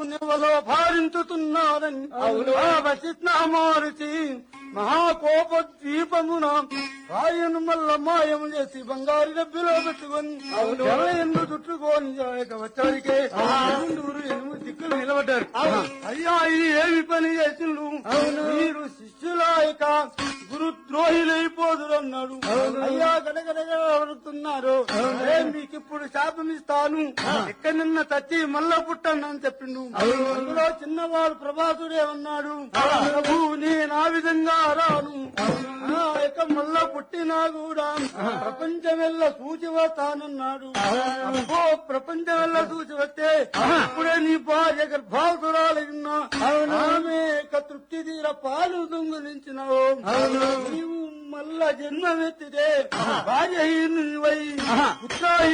బాబు నివలో భారించుతున్నారని ఆ వచిత్నామారుచి మహాకోప ద్వీపమున రాయను మల్ల మాయము చేసి బంగారు డబ్బులో పెట్టుకొని ఎందు చుట్టుకొని వచ్చారికే ఎనిమిది ఎనిమిది దిక్కులు నిలబడ్డారు అయ్యా ఇది ఏమి పని చేసిండు మీరు శిష్యుల యొక్క గురుద్రోహిలైపోదురు అన్నాడు అయ్యా గడగడగా అడుగుతున్నారు "ఏ, మీకు ఇప్పుడు శాపం ఇస్తాను ఎక్కడి నిన్న తచ్చి మల్ల పుట్టండి అని చెప్పిండు అందులో చిన్నవాడు ప్రభాసుడే ఉన్నాడు ప్రభు నేను ఆ విధంగా రాను ఆ యొక్క మల్ల పుట్టినా కూడా ప్రపంచం వెళ్ళ సూచి వస్తానన్నాడు అబ్బో ప్రపంచం వెళ్ళ సూచి వస్తే ఇప్పుడే నీ భార్య గర్భాసురాలన్నా ఆమె యొక్క తృప్తి తీర పాలు దొంగిలించినావు నీవు మళ్ళా జన్మమెత్తితే భార్య పుత్ర